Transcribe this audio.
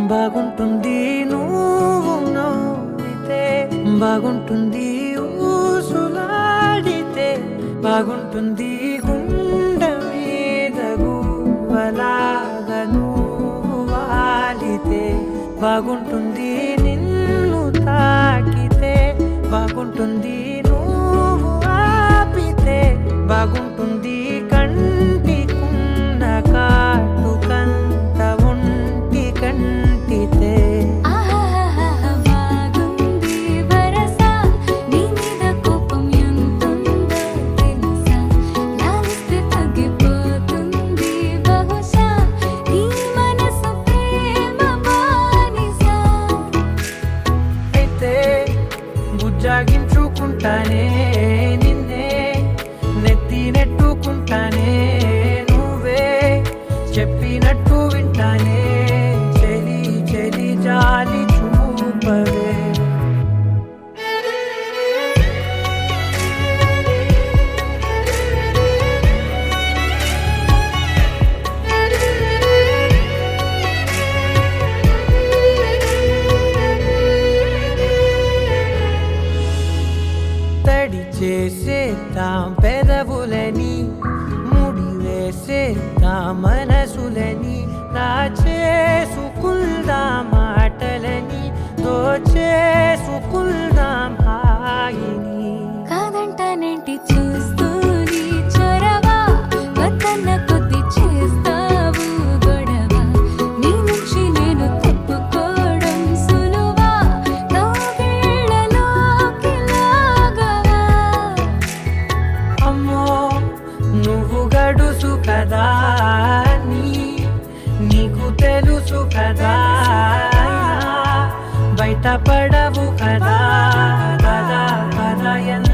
బాగుంటుంది నువ్వు నవ్వితే బాగుంటుంది ఊసులాడితే బాగుంటుంది గుండె మీద గువ్వలాగా నువ్వు వాలితే బాగుంటుంది నిన్ను తాకితే బాగుంటుంది నువ్వు ఆపితే బాగుంటుంది కంటికున్న కాటుకంత ఒంటి కంటితే ఆహాహాహా బాగుంది వరస నీ మీద కోపం ఎంతుందో తెలుసా లాలిస్తే తగ్గిపోతుంది బహుశా నీ మనసు ప్రేమ బానిసా అయితే బుజ్జాగించుకుంటానే నిన్నే నెత్తి నెట్టుకుంటానే నువ్వే చెప్పినట్టు వింటానే చెలి చెలి జాలి చూపవే తడి చేసేద్దాం పెదవులని ముడి వేసేద్దాం మనసులని నా చేసుకుందాం మాటలని దోచేసుకుందాం హాయిని కాదంటానేంటి చూస్తూ నీ చొరవ వద్దన్న కొద్ది చేస్తావు గొడవ నీ నుంచి నేను తప్పుకోవడం సులువా కౌగిళ్ళలోకి లాగవా అమ్మో నువ్వు గడుసు కదా నీ నీకు తెలుసు కదా బయట పడవు కదా కదా కదా ఎంత